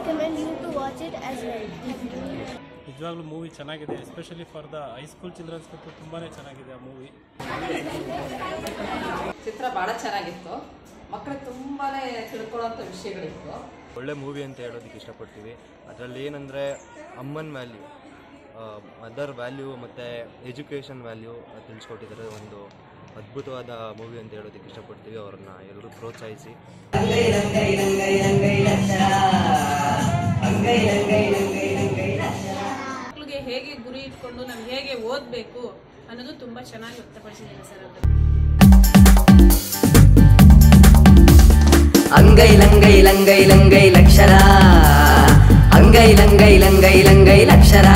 recommend you to watch it as well. ನಿಜವಾಗ್ಲೂ movie ಚೆನ್ನಾಗಿದೆ especially for the high school ಚಿಲ್ಡ್ರನ್ಸ್ಗಂತೂ ತುಂಬಾ ಚೆನ್ನಾಗಿದೆ ಆ ಮೂವಿ ಚಿತ್ರ ಭಾಳ ಚೆನ್ನಾಗಿತ್ತು ಮಕ್ಕಳಿಗೆ ತುಂಬಾ ತಿಳ್ಕೊಳ್ಳೋಂಥ ವಿಷಯಗಳಿತ್ತು ಒಳ್ಳೆ ಮೂವಿ ಅಂತ ಹೇಳೋದಕ್ಕೆ ಇಷ್ಟಪಡ್ತೀವಿ ಅದರಲ್ಲಿ ಏನಂದರೆ ಅಮ್ಮನ ವ್ಯಾಲ್ಯೂ ಮದರ್ ವ್ಯಾಲ್ಯೂ ಮತ್ತು ಎಜುಕೇಷನ್ ವ್ಯಾಲ್ಯೂ ತಿಳಿಸ್ಕೊಟ್ಟಿದ್ದಾರೆ ಒಂದು ಅದ್ಭುತವಾದ ಮೂವಿ ಅಂತ ಹೇಳೋದಕ್ಕೆ ಇಷ್ಟಪಡ್ತೀವಿ ಅವ್ರನ್ನ ಎಲ್ಲರೂ ಪ್ರೋತ್ಸಾಹಿಸಿ ಮಕ್ಕಳಿಗೆ ಹೇಗೆ ಗುರಿ ಇಟ್ಕೊಂಡು ನಾವು ಹೇಗೆ ಓದಬೇಕು ಅನ್ನೋದು ತುಂಬ ಚೆನ್ನಾಗಿ ವ್ಯಕ್ತಪಡಿಸಿದ್ದಾರೆ ಸರ್ ಅದು ಅಂಗೈ ಲಂಗೈ ಲಂಗೈ ಲಂಗೈ ಲಕ್ಷರ ಅಂಗೈ ಲಂಗೈ ಲಂಗೈ ಲಂಗೈ ಲಕ್ಷರ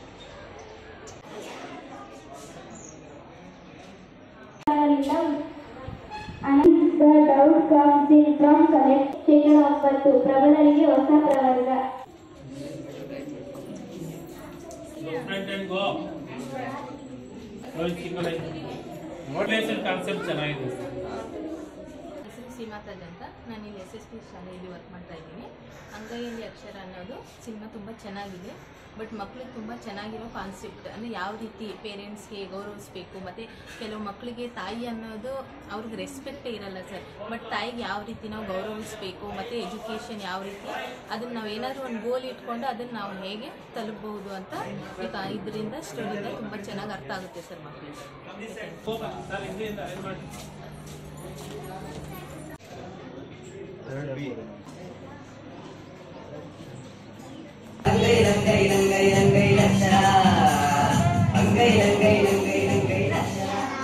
And the doubt comes in from correct ಶೇಕಡ ಒಂಬತ್ತು ಪ್ರಬಲರಿಗೆ ಹೊಸ ಪ್ರವರ್ಗ ಮೋಟಿವೇಶನ್ ಕಾನ್ಸೆಪ್ಟ್ ಚೆನ್ನಾಗಿದೆ ಹೆಸರು ಸೀಮಾತಾಜ್ ಅಂತ ನಾನು ಇಲ್ಲಿ ಎಸ್ ಎಸ್ ಪಿ ಶಾಲೆಯಲ್ಲಿ ವರ್ಕ್ ಮಾಡ್ತಾ ಇದ್ದೀನಿ ಅಂಗೈಯಲ್ಲಿ ಅಕ್ಷರ ಅನ್ನೋದು ಸಿನಿಮಾ ತುಂಬ ಚೆನ್ನಾಗಿದೆ ಬಟ್ ಮಕ್ಳಿಗೆ ತುಂಬ ಚೆನ್ನಾಗಿರೋ ಕಾನ್ಸೆಪ್ಟ್ ಅಂದರೆ ಯಾವ ರೀತಿ ಪೇರೆಂಟ್ಸ್ಗೆ ಗೌರವಿಸ್ಬೇಕು ಮತ್ತು ಕೆಲವು ಮಕ್ಕಳಿಗೆ ತಾಯಿ ಅನ್ನೋದು ಅವ್ರಿಗೆ ರೆಸ್ಪೆಕ್ಟೇ ಇರಲ್ಲ ಸರ್ ಬಟ್ ತಾಯಿಗೆ ಯಾವ ರೀತಿ ನಾವು ಗೌರವಿಸ್ಬೇಕು ಮತ್ತು ಎಜುಕೇಷನ್ ಯಾವ ರೀತಿ ಅದನ್ನು ನಾವು ಏನಾದರೂ ಒಂದು ಗೋಲ್ ಇಟ್ಕೊಂಡು ಅದನ್ನು ನಾವು ಹೇಗೆ ತಲುಪಬಹುದು ಅಂತ ಈಗ ಇದರಿಂದ ಸ್ಟೋರಿಯಿಂದ ತುಂಬ ಚೆನ್ನಾಗಿ ಅರ್ಥ ಆಗುತ್ತೆ ಸರ್ ಮಕ್ಕಳಿಗೆ ಸರ್ ಹಿಂದೆಯಿಂದ ಏನು ಮಾಡಿ ಅಂಗೈ ಲಂಗೈ ಲಂಗೈ ಲಂಗೈ ಲಕ್ಷರ ಅಂಗೈ ಲಂಗೈ ಲಂಗೈ ಲಂಗೈ ಲಕ್ಷರ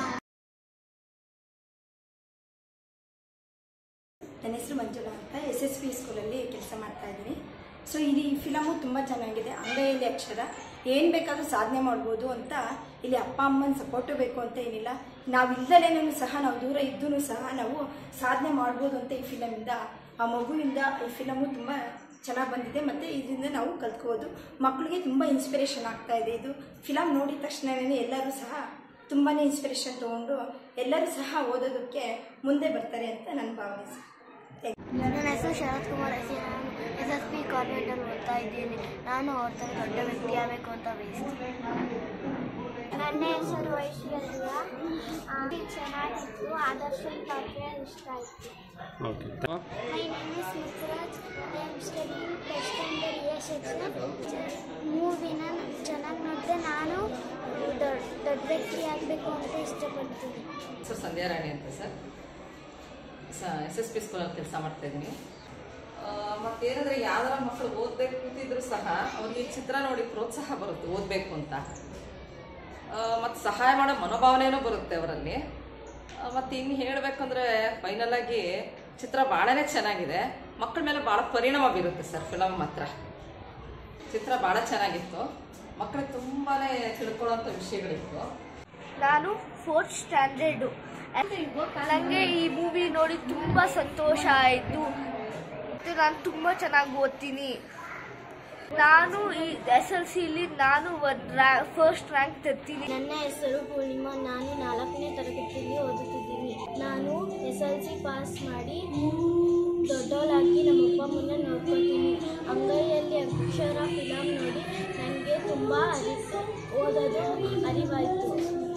ನನ್ನ ಹೆಸರು ಮಂಜುಳಾ ಅಂತ ಎಸ್ ಎಸ್ ಪಿ ಸ್ಕೂಲಲ್ಲಿ ಕೆಲಸ ಮಾಡ್ತಾ ಇದ್ದೀನಿ ಸೊ ಇಲ್ಲಿ ಈ ಫಿಲಮು ತುಂಬ ಚೆನ್ನಾಗಿದೆ ಅಂಗೈಯಲ್ಲಿ ಅಕ್ಷರ ಏನು ಬೇಕಾದರೂ ಸಾಧನೆ ಮಾಡ್ಬೋದು ಅಂತ ಇಲ್ಲಿ ಅಪ್ಪ ಅಮ್ಮನ ಸಪೋರ್ಟು ಬೇಕು ಅಂತ ಏನಿಲ್ಲ ನಾವು ಇಲ್ದಲೇನೂ ಸಹ ನಾವು ದೂರ ಇದ್ದೂ ಸಹ ನಾವು ಸಾಧನೆ ಮಾಡ್ಬೋದು ಅಂತ ಈ ಫಿಲಮಿಂದ ಆ ಮಗುವಿಂದ ಈ ಫಿಲಮು ತುಂಬ ಚೆನ್ನಾಗಿ ಬಂದಿದೆ ಮತ್ತು ಇದರಿಂದ ನಾವು ಕಲ್ತ್ಕೋಬೋದು ಮಕ್ಕಳಿಗೆ ತುಂಬ ಇನ್ಸ್ಪಿರೇಷನ್ ಆಗ್ತಾ ಇದೆ ಇದು ಫಿಲಮ್ ನೋಡಿದ ತಕ್ಷಣವೇ ಎಲ್ಲರೂ ಸಹ ತುಂಬಾ ಇನ್ಸ್ಪಿರೇಷನ್ ತೊಗೊಂಡು ಎಲ್ಲರೂ ಸಹ ಓದೋದಕ್ಕೆ ಮುಂದೆ ಬರ್ತಾರೆ ಅಂತ ನನ್ನ ಭಾವನೆ ಸರ್ ನನ್ನ ಹೆಸರು ಶರತ್ ಕುಮಾರ್ ಎಸ್ ನಾನು ಎಸ್ ಎಸ್ ಪಿ ಕಾನ್ವೆಂಟಲ್ಲಿ ಓದ್ತಾ ಇದ್ದೀನಿ ನಾನು ಅವ್ರ ಥರ ದೊಡ್ಡ ವ್ಯಕ್ತಿ ಆಗಬೇಕು ಅಂತ ಬಯಸ್ತೀನಿ ನನ್ನ ಹೆಸರು ಐಶ್ವರ್ಯ ಚೆನ್ನಾಗಿತ್ತು ಆದರ್ಶ ಪಾತ್ರ ಇಷ್ಟ ಆಯಿತು okay my name is Mitraraj I am studying first standard A section ಮೂವಿನ ಚೆನ್ನಾಗಿ ನೋಡಿದೆ ನಾನು ದೊಡ್ಡ ದೊಡ್ಡ ವ್ಯಕ್ತಿ ಆಗಬೇಕು ಅಂತ ಇಷ್ಟಪಡ್ತೀನಿ ಹೆಸರು ಸಂಧ್ಯಾರಾಣಿ ಅಂತ ಸರ್ ಸ ಎಸ್ ಎಸ್ ಪಿ ಸ್ಕೂಲಲ್ಲಿ ಕೆಲಸ ಮಾಡ್ತಾ ಇದ್ದೀನಿ ಮತ್ತೇನಂದ್ರೆ ಯಾವ್ದಾರ ಮಕ್ಕಳು ಓದಬೇಕು ಕೂತಿದ್ರು ಸಹ ಅವ್ರಿಗೆ ಈ ಚಿತ್ರ ನೋಡಿ ಪ್ರೋತ್ಸಾಹ ಬರುತ್ತೆ ಓದಬೇಕು ಅಂತ ಮತ್ತು ಸಹಾಯ ಮಾಡೋ ಮನೋಭಾವನೆನೂ ಬರುತ್ತೆ ಅವರಲ್ಲಿ ಮತ್ತು ಇನ್ನು ಹೇಳಬೇಕಂದ್ರೆ ಫೈನಲ್ ಆಗಿ ಚಿತ್ರ ಭಾಳನೇ ಚೆನ್ನಾಗಿದೆ ಮಕ್ಕಳ ಮೇಲೆ ಭಾಳ ಪರಿಣಾಮ ಬೀರುತ್ತೆ ಸರ್ ಫಿಲಮ್ ಮಾತ್ರ ಚಿತ್ರ ಭಾಳ ಚೆನ್ನಾಗಿತ್ತು ಮಕ್ಕಳಿಗೆ ತುಂಬಾ ತಿಳ್ಕೊಳ್ಳೋಂಥ ವಿಷಯಗಳಿತ್ತು ನಾನು ಫೋರ್ತ್ ಸ್ಟ್ಯಾಂಡರ್ಡು ನನಗೆ ಈ ಮೂವಿ ನೋಡಿ ತುಂಬ ಸಂತೋಷ ಆಯಿತು ಮತ್ತು ನಾನು ತುಂಬ ಚೆನ್ನಾಗಿ ಓದ್ತೀನಿ ನಾನು ಈ ಎಸ್ ಎಲ್ ಸಿಲಿ ನಾನು ಫಸ್ಟ್ ರ್ಯಾಂಕ್ ತರ್ತೀನಿ ನನ್ನ ಹೆಸರು ಪೂರ್ಣಿಮಾ ನಾನು ನಾಲ್ಕನೇ ತರಗತಿಯಲ್ಲಿ ಓದುತ್ತಿದ್ದೀನಿ ನಾನು ಎಸ್ ಎಲ್ ಸಿ ಪಾಸ್ ಮಾಡಿ ದೊಡ್ಡವಳಾಗಿ ನಮ್ಮ ಅಪ್ಪ ಅಮ್ಮನ ನೋಡ್ಕೊತೀನಿ ಅಂಗೈಯಲ್ಲಿ ಅಕ್ಷರ ಫಿಲಮ್ ನೋಡಿ ನನಗೆ ತುಂಬ ಅರಿ ಓದೋದು ಅರಿವಾಯಿತು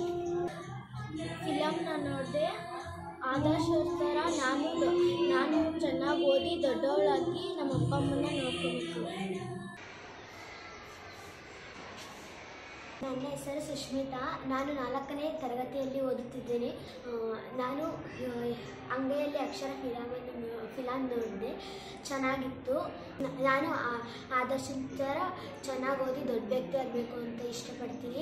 ಫಿಲಮ್ನ ನೋಡಿದೆ ಆದರ್ಶೋತ್ತರ ನಾನು ನಾನು ಚೆನ್ನಾಗಿ ಓದಿ ದೊಡ್ಡವಳಾಗಿ ನಮ್ಮ ಅಪ್ಪ ಅಮ್ಮನ ನೋಡ್ಕೊಬೇಕು ನನ್ನ ಹೆಸರು ಸುಷ್ಮಿತಾ ನಾನು ನಾಲ್ಕನೇ ತರಗತಿಯಲ್ಲಿ ಓದುತ್ತಿದ್ದೇನೆ ಆ, ನಾನು ಆ, ಅಂಗೈಯಲ್ಲಿ ಅಕ್ಷರ ಫಿಲಮನ್ನು ಫಿಲಮ್ ನೋಡಿದೆ ಚೆನ್ನಾಗಿತ್ತು ನ- ನಾನು ಆ- ಆದರ್ಶ ಥರ ಚೆನ್ನಾಗಿ ಓದಿ ದೊಡ್ಡ ವ್ಯಕ್ತಿ ಆಗಬೇಕು ಅಂತ ಇಷ್ಟಪಡ್ತೀನಿ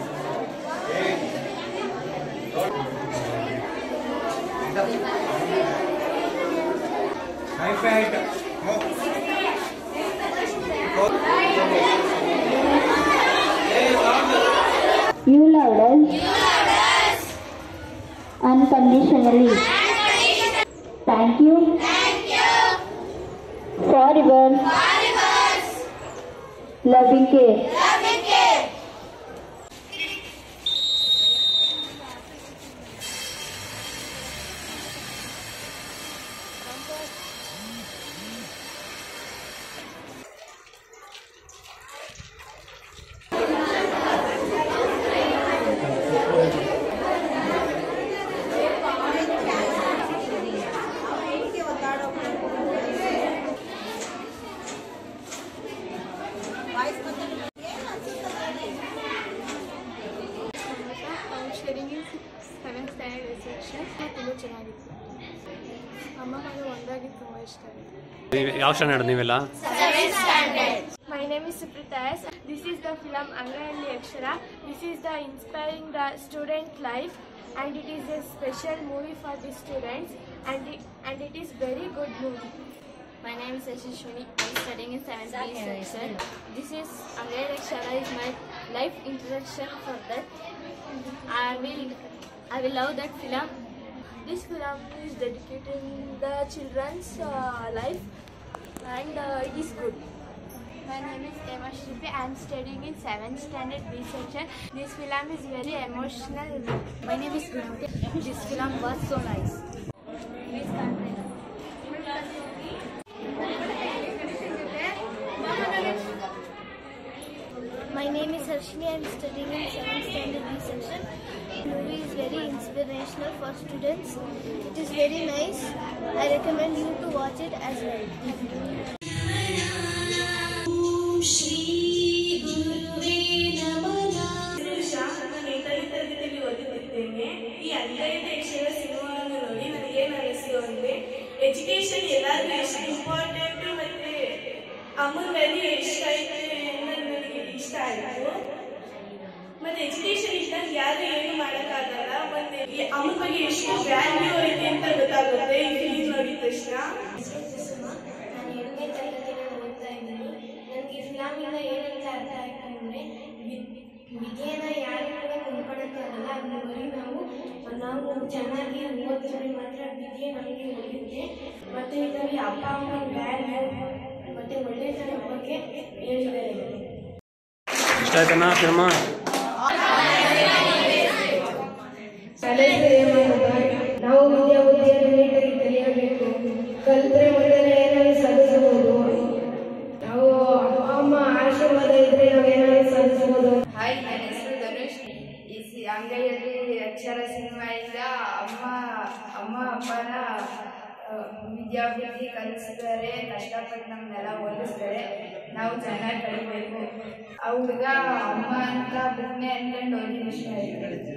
You loved us unconditionally. Thank you. Forever. Loving care. ಅಮ್ಮ ಮಗ ಒಂದಾಗಿ ತುಂಬ ಇಷ್ಟ ಆಗಿದೆ ಯಾವ ಸ್ಟ್ಯಾಂಡರ್ಡ್ ನೀವೆಲ್ಲ My name is Suprita S. This is the film Angayali Akshara. This is the inspiring the student life and it is a special movie for the students and it, and it is very good movie. My name is Ashishwini. I am studying in 7th B section. This is Angayali Akshara is my life introduction for that. I will I will love that film. This film is dedicating the children's uh, life and uh, it is good. My name is Emma Shripi. I am studying in 7th standard B section. This film is very emotional. My name is Gunamti. This film was so nice. Please My name is Harshini. I am studying in 7th standard B section. The movie is very inspirational for students. It is very nice. I recommend you to watch it as well. ತರಗತಿಯಲ್ಲಿ ಓದುತ್ತಿದ್ದೇನೆ ಈ ಅಂಗೈದ ಅಕ್ಷರ ಸಿನಿಮಾವನ್ನು ನೋಡಿ ನನಗೇನು ಅನಿಸ್ತು ಅಂದ್ರೆ education ಎಲ್ಲರಿಗೂ ಎಷ್ಟು ಇಂಪಾರ್ಟೆಂಟ್ ಮತ್ತೆ ಅಮ್ಮನ ವ್ಯಾಲ್ಯೂ ಎಷ್ಟು ಐತೆ ಅನ್ನೋದು ನನಗೆ ಇಷ್ಟ ಆಯಿತು ಮತ್ತೆ ಎಜುಕೇಶನ್ ಇದ್ದಾಗ ಯಾರು ಏನು ಮಾಡೋಕ್ಕಾಗಲ್ಲ ಮತ್ತೆ ಈ ಅಮ್ಮನ ಬಗ್ಗೆ ಎಷ್ಟು ವ್ಯಾಲ್ಯೂ ಐತೆ ಅಂತ ಗೊತ್ತಾಗುತ್ತೆ ಈ ಫಿಲಿಮ್ ನೋಡಿದ ತಕ್ಷಣ ನಾನು ಎರಡನೇ ತರಗತಿಯಲ್ಲಿ ಓದ್ತಾ ಇದ್ದೀನಿ ನನಗೆ ಫಿಲಾಮಿಂದ ಏನಂತ ಅರ್ಥ ಆಯ್ತು ಅಂದರೆ ವಿದ್ಯೆನ ಯಾರು ಕೂಡ ಕೊಂಡ್ಕೊಳಕ್ಕಾಗಲ್ಲ ಅದನ್ನ ಬರೀ ನಾವು ನಾವು ಚೆನ್ನಾಗಿ ಓದಿದ್ರೆ ಮಾತ್ರ ವಿದ್ಯೆ ನಮಗೆ ಒಲಿಯುತ್ತೆ ಮತ್ತು ಇದರಲ್ಲಿ ಅಪ್ಪ ಅಮ್ಮನ ವ್ಯಾಲ್ಯೂ ಮತ್ತು ಒಳ್ಳೆತನ ಬಗ್ಗೆ ಹೇಳಿದ್ದಾರೆ ಇಷ್ಟ ಆಯ್ತಣ್ಣ ಫಿಲ್ಮ ನಾವು ವಿದ್ಯಾಬುದ್ಧಿಯನ್ನು ನೀಟಾಗಿ ಕಲಿಯಬೇಕು ಕಲಿತ್ರೆ ಮುಂದೆ ಏನಾದ್ರು ಸಾಧಿಸಬಹುದು ನಾವು ಅಪ್ಪ ಅಮ್ಮ ಆಶೀರ್ವಾದ ಇದ್ರೆ ನಾವು ಏನಾದ್ರು ಸಾಧಿಸಬಹುದು ಹಾಯ್ ನನ್ನ ಹೆಸರು ಧನುಷ್ ಈ ಸಿ ಅಂಗೈಯಲ್ಲಿ ಅಕ್ಷರ ಸಿನಿಮಾಯಿಂದ ಅಮ್ಮ ಅಮ್ಮ ಅಪ್ಪನ ಆ, ವಿದ್ಯಾಭ್ಯಾಸ ಕಲಿಸಿದ್ದಾರೆ ಕಷ್ಟಪಟ್ಟು ನಮ್ಮನ್ನೆಲ್ಲ ಓದಿಸ್ತಾರೆ ನಾವು ಚೆನ್ನಾಗಿ ಕಲಿಬೇಕು ಆ ಹುಡುಗ ಅಮ್ಮ ಅಂತ ಬುಕ್ನೆ ಅನ್ಕೊಂಡು ಓದಿ ಖುಷಿ ಆಯ್ತು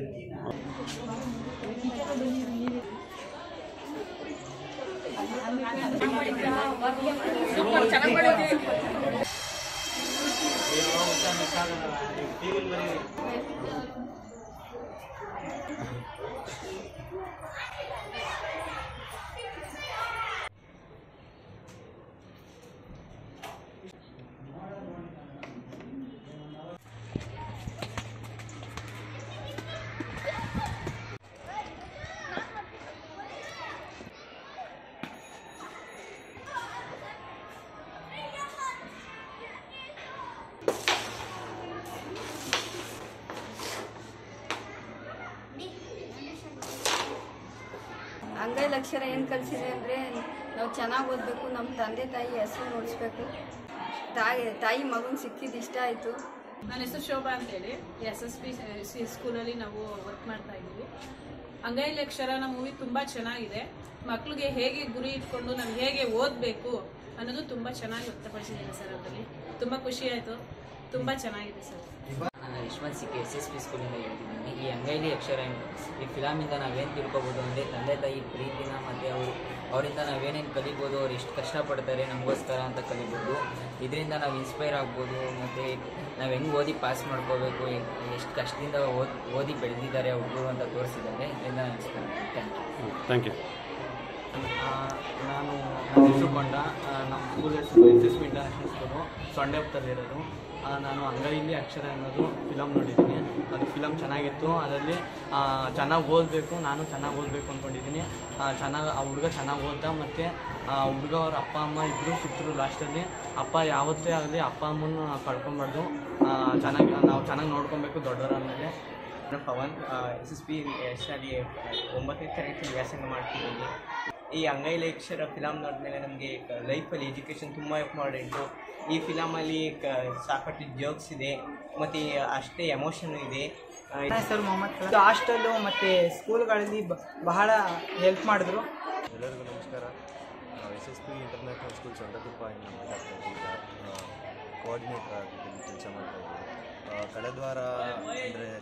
ಅಂಗೈಲ ಅಕ್ಷರ ಏನು ಕಲಿಸಿದೆ ಅಂದರೆ ನಾವು ಚೆನ್ನಾಗಿ ಓದಬೇಕು ನಮ್ಮ ತಂದೆ ತಾಯಿ ಹೆಸರು ನೋಡಿಸ್ಬೇಕು ತಾಯಿ ತಾಯಿ ಮಗನ ಸಿಕ್ಕಿದ್ದು ಇಷ್ಟ ಆಯಿತು ನನ್ನ ಹೆಸರು ಶೋಭಾ ಅಂತೇಳಿ ಎಸ್ ಎಸ್ ಪಿ ಸಿ ಸ್ಕೂಲಲ್ಲಿ ನಾವು ವರ್ಕ್ ಮಾಡ್ತಾ ಇದ್ದೀವಿ ಅಂಗೈಲಿ ಅಕ್ಷರನ ಮೂವಿ ತುಂಬ ಚೆನ್ನಾಗಿದೆ ಮಕ್ಳಿಗೆ ಹೇಗೆ ಗುರಿ ಇಟ್ಕೊಂಡು ನಾವು ಹೇಗೆ ಓದಬೇಕು ಅನ್ನೋದು ತುಂಬ ಚೆನ್ನಾಗಿ ವ್ಯಕ್ತಪಡಿಸಿದ್ದೀನಿ ಸರ್ ಅದರಲ್ಲಿ ತುಂಬ ಖುಷಿ ಆಯಿತು ತುಂಬ ಚೆನ್ನಾಗಿದೆ ಸರ್ ನಾನು ಯಶವಂತ್ ಸಿಕ್ಕೆ ಎಸ್ ಎಸ್ ಪಿ ಸ್ಕೂಲಿಂದ ಹೇಳ್ತಿದ್ದೀನಿ ಈ ಅಂಗೈಲಿ ಅಕ್ಷರ ಏನು ಈ ಫಿಲಾಮಿಂದ ನಾವೇನು ತಿಳ್ಕೊಬೋದು ಅಂದರೆ ತಂದೆ ತಾಯಿ ಪ್ರೀತಿನ ಮತ್ತು ಅವರು ಅವರಿಂದ ನಾವೇನೇನು ಕಲಿಬೋದು ಅವ್ರು ಎಷ್ಟು ಕಷ್ಟಪಡ್ತಾರೆ ನಮಗೋಸ್ಕರ ಅಂತ ಕಲಿಬೋದು ಇದರಿಂದ ನಾವು ಇನ್ಸ್ಪೈರ್ ಆಗ್ಬೋದು ಮತ್ತು ನಾವು ಹೆಂಗೆ ಓದಿ ಪಾಸ್ ಮಾಡ್ಕೋಬೇಕು ಎಷ್ಟು ಕಷ್ಟದಿಂದ ಓದ್ ಓದಿ ಬೆಳೆದಿದ್ದಾರೆ ಹುಡುಗರು ಅಂತ ತೋರಿಸಿದ್ದಾರೆ ಇದರಿಂದ ನಾನು inspire thank you thank you ನಾನು ನನ್ನ ಹೆಸರು ಕೊಂಡ ಆ, ನಮ್ಮ ಸ್ಕೂಲ್ ಹೆಸರು S S P international school ಸೊಂಡೆಪುರದಲ್ಲಿರೋದು ಆ, ನಾನು ಅಂಗೈಲಿ ಅಕ್ಷರ ಅನ್ನೋದು ಫಿಲಮ್ ನೋಡಿದ್ದೀನಿ ಅದು ಫಿಲಮ್ ಚೆನ್ನಾಗಿತ್ತು ಅದರಲ್ಲಿ ಚೆನ್ನಾಗಿ ಓದಬೇಕು ನಾನು ಚೆನ್ನಾಗಿ ಓದಬೇಕು ಅಂದ್ಕೊಂಡಿದ್ದೀನಿ ಚೆನ್ನಾಗಿ ಆ ಹುಡುಗ ಚೆನ್ನಾಗಿ ಓದ್ದ ಮತ್ತು ಆ ಹುಡುಗ ಅವ್ರ ಅಪ್ಪ ಅಮ್ಮ ಇಬ್ಬರು ಸಿಕ್ಕರು ಲಾಸ್ಟಲ್ಲಿ ಅಪ್ಪ ಯಾವತ್ತೇ ಆಗಲಿ ಅಪ್ಪ ಅಮ್ಮನ ಕಳ್ಕೊಬಾರ್ದು ಚೆನ್ನಾಗಿ ನಾವು ಚೆನ್ನಾಗಿ ನೋಡ್ಕೊಬೇಕು ದೊಡ್ಡವರಾದ್ಮೇಲೆ ನಾನು ಪವನ್ ಎಸ್ ಎಸ್ ಪಿ ಶಾಲೆ ಒಂಬತ್ತನೇ ತರಗತಿ ವ್ಯಾಸಂಗ ಮಾಡ್ತಿದ್ದೀನಿ ಈ ಅಂಗೈಲ ಅಕ್ಷರ ಫಿಲಮ್ ನೋಡಿದ್ಮೇಲೆ ನಮಗೆ ಲೈಫಲ್ಲಿ ಎಜುಕೇಷನ್ ತುಂಬ ಇಂಪಾರ್ಟೆಂಟು ಈ ಫಿಲಮಲ್ಲಿ ಕ ಸಾಕಷ್ಟು ಜೋಕ್ಸ್ ಇದೆ ಮತ್ತು ಅಷ್ಟೇ ಎಮೋಷನ್ ಇದೆ ನನ್ನ ಹೆಸರು ಮೊಹಮ್ಮದ್ ಕಲಾಂ. ಹಾಸ್ಟೆಲ್ಲು ಮತ್ತು ಸ್ಕೂಲ್ಗಳಲ್ಲಿ ಬ- ಬಹಳ ಹೆಲ್ಪ್ ಮಾಡಿದ್ರು ಎಲ್ಲರಿಗೂ ನಮಸ್ಕಾರ ನಾವು S S P international school Sondaguppa ಇಂದ ಮಾತಾಡ್ತಾ ಇದ್ದೀವಿ ಕೋಆರ್ಡಿನೇಟರ್ ಆಗಿ ಕೆಲಸ ಮಾಡ್ತಾ ಇದ್ದೀವಿ ಆ, ಕಳೆದ ವಾರ ಅಂದರೆ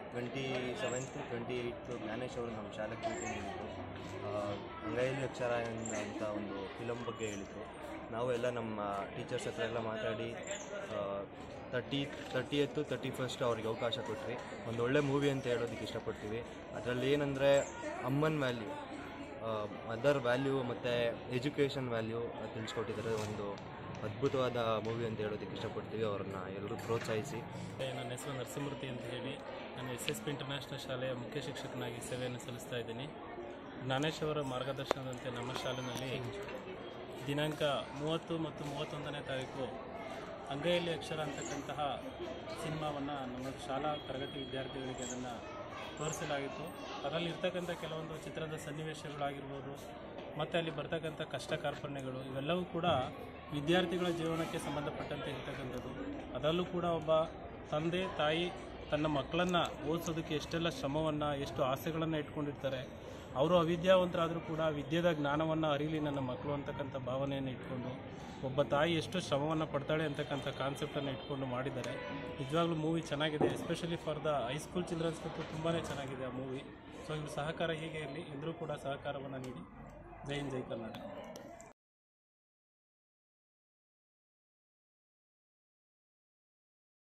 ಟ್ವೆಂಟಿ ಸೆವೆಂತ್ ಟ್ವೆಂಟಿ ಏಯ್ತು ಜ್ಞಾನೇಶ್ ಅವರು ನಮ್ಮ ಶಾಲೆಗೆ ಭೇಟಿ ನೀಡಿದ್ರು ಆ, ಅಂಗೈಲಿ ಅಕ್ಷರ ಎನ್ನ- ಅಂತ ಒಂದು ಫಿಲಮ್ ಬಗ್ಗೆ ಹೇಳಿದರು ನಾವು ಎಲ್ಲ ನಮ್ಮ ಟೀಚರ್ಸ್ ಹತ್ರ ಎಲ್ಲ ಮಾತಾಡಿ ತರ್ಟಿ ತರ್ಟಿ ಎತ್ತು ತರ್ಟಿ ಫಸ್ಟ್ ಅವ್ರಿಗೆ ಅವಕಾಶ ಕೊಟ್ರಿ ಒಂದು ಒಳ್ಳೆ ಮೂವಿ ಅಂತ ಹೇಳೋದಕ್ಕೆ ಇಷ್ಟಪಡ್ತೀವಿ ಅದರಲ್ಲಿ ಏನಂದರೆ ಅಮ್ಮನ ವ್ಯಾಲ್ಯೂ ಮದರ್ ವ್ಯಾಲ್ಯೂ ಮತ್ತು ಎಜುಕೇಷನ್ ವ್ಯಾಲ್ಯೂ ತಿಳಿಸ್ಕೊಟ್ಟಿದ್ದಾರೆ ಒಂದು ಅದ್ಭುತವಾದ ಮೂವಿ ಅಂತ ಹೇಳೋದಕ್ಕೆ ಇಷ್ಟಪಡ್ತೀವಿ ಅವ್ರನ್ನ ಎಲ್ಲರೂ ಪ್ರೋತ್ಸಾಹಿಸಿ ನನ್ನ ಹೆಸರು ನರಸಿಂಹಮೂರ್ತಿ ಅಂತ ಹೇಳಿ ನಾನು ಎಸ್ ಎಸ್ ಪಿ ಇಂಟರ್ನ್ಯಾಷನಲ್ ಶಾಲೆಯ ಮುಖ್ಯ ಶಿಕ್ಷಕನಾಗಿ ಸೇವೆಯನ್ನು ಸಲ್ಲಿಸ್ತಾ ಇದ್ದೀನಿ ಜ್ಞಾನೇಶ್ ಅವರ ಮಾರ್ಗದರ್ಶನದಂತೆ ನಮ್ಮ ಶಾಲೆಯಲ್ಲಿ ದಿನಾಂಕ ಮೂವತ್ತು ಮತ್ತು ಮೂವತ್ತೊಂದನೇ ತಾರೀಕು ಅಂಗೈಯಲ್ಲಿ ಅಕ್ಷರ ಅಂತಕ್ಕಂತಹ ಸಿನಿಮಾವನ್ನು ನಮ್ಮ ಶಾಲಾ ತರಗತಿ ವಿದ್ಯಾರ್ಥಿಗಳಿಗೆ ಅದನ್ನು ತೋರಿಸಲಾಗಿತ್ತು ಅದರಲ್ಲಿ ಇರ್ತಕ್ಕಂಥ ಕೆಲವೊಂದು ಚಿತ್ರದ ಸನ್ನಿವೇಶಗಳಾಗಿರ್ಬೋದು ಮತ್ತು ಅಲ್ಲಿ ಬರ್ತಕ್ಕಂಥ ಕಷ್ಟ ಕಾರ್ಪಣ್ಯಗಳು ಇವೆಲ್ಲವೂ ಕೂಡ ವಿದ್ಯಾರ್ಥಿಗಳ ಜೀವನಕ್ಕೆ ಸಂಬಂಧಪಟ್ಟಂತೆ ಇರ್ತಕ್ಕಂಥದ್ದು ಅದರಲ್ಲೂ ಕೂಡ ಒಬ್ಬ ತಂದೆ ತಾಯಿ ತನ್ನ ಮಕ್ಕಳನ್ನು ಓದಿಸೋದಕ್ಕೆ ಎಷ್ಟೆಲ್ಲ ಶ್ರಮವನ್ನು ಎಷ್ಟು ಆಸೆಗಳನ್ನು ಇಟ್ಕೊಂಡಿರ್ತಾರೆ ಅವರು ಅವಿದ್ಯಾವಂತರಾದರೂ ಕೂಡ ವಿದ್ಯೆದ ಜ್ಞಾನವನ್ನು ಅರಿಲಿ ನನ್ನ ಮಕ್ಕಳು ಅಂತಕ್ಕಂಥ ಭಾವನೆಯನ್ನು ಇಟ್ಕೊಂಡು ಒಬ್ಬ ತಾಯಿ ಎಷ್ಟು ಶ್ರಮವನ್ನು ಪಡ್ತಾಳೆ ಅಂತಕ್ಕಂಥ ಕಾನ್ಸೆಪ್ಟನ್ನು ಇಟ್ಕೊಂಡು ಮಾಡಿದ್ದಾರೆ ನಿಜವಾಗ್ಲೂ ಮೂವಿ ಚೆನ್ನಾಗಿದೆ ಎಸ್ಪೆಷಲಿ ಫಾರ್ ದ ಹೈಸ್ಕೂಲ್ ಚಿಲ್ಡ್ರನ್ಸ್ಗಂತೂ ತುಂಬಾ ಚೆನ್ನಾಗಿದೆ ಆ ಮೂವಿ ಸೊ ಇವ್ರ ಸಹಕಾರ ಹೀಗೆ ಇರಲಿ ಎಲ್ಲರೂ ಕೂಡ ಸಹಕಾರವನ್ನು ನೀಡಿ ಜೈ ಹಿಂದ್ ಜೈ ಕರ್ನಾಟಕ